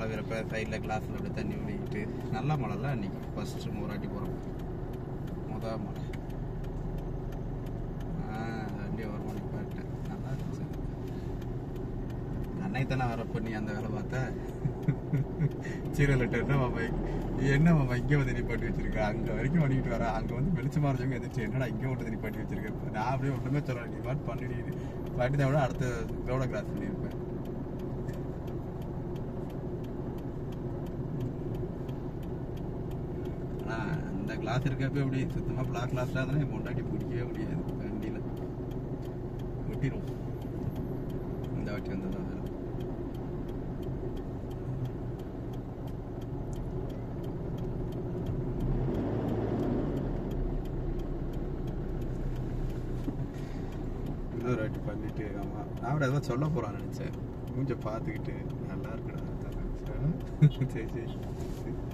மழை வரப்ப சைடில் கிளாஸில் அப்படியே தண்ணி ஓடிக்கிட்டு நல்ல மழைலாம் அன்னைக்கு ஃபர்ஸ்ட் மூராட்டி போகிறோம் முத மழை ஆ வண்டி ஒரு மணிக்கு போயிட்டேன் நல்லா இருந்துச்சு அன்னைக்கு தானே வரப்போ நீ அந்த வேலை பார்த்த சீரியல் என்ன மாமா என்ன மாமா இங்கே வந்து நிப்பாட்டி வச்சிருக்க அங்க வரைக்கும் ஓடிக்கிட்டு வர அங்க வந்து வெளிச்சமா இருந்தவங்க எதிர்த்து என்னடா இங்கே வந்து நிப்பாட்டி வச்சிருக்க நான் அப்படியே ஒன்றுமே சொல்றேன் நீ பாட்டு பண்ணிடு பாட்டி தான் விட அடுத்த ரோட கிராஸ் பண்ணியிருப்பேன் ஆனா அந்த கிளாஸ் இருக்கப்ப அப்படி சுத்தமா பிளாக் கிளாஸ்ல தானே பொண்டாட்டி பிடிக்கவே முடியாது வண்டியில ஒட்டிரும் இந்த வாட்டி வந்ததான் வேற இன்னொரு வாட்டி பண்ணிட்டு ஆமா நான் கூட ஏதோ சொல்ல போறான்னு நினைச்சேன் மூஞ்ச பார்த்துக்கிட்டு நல்லா இருக்குடா அதான் நினைச்சேன். சரி சரி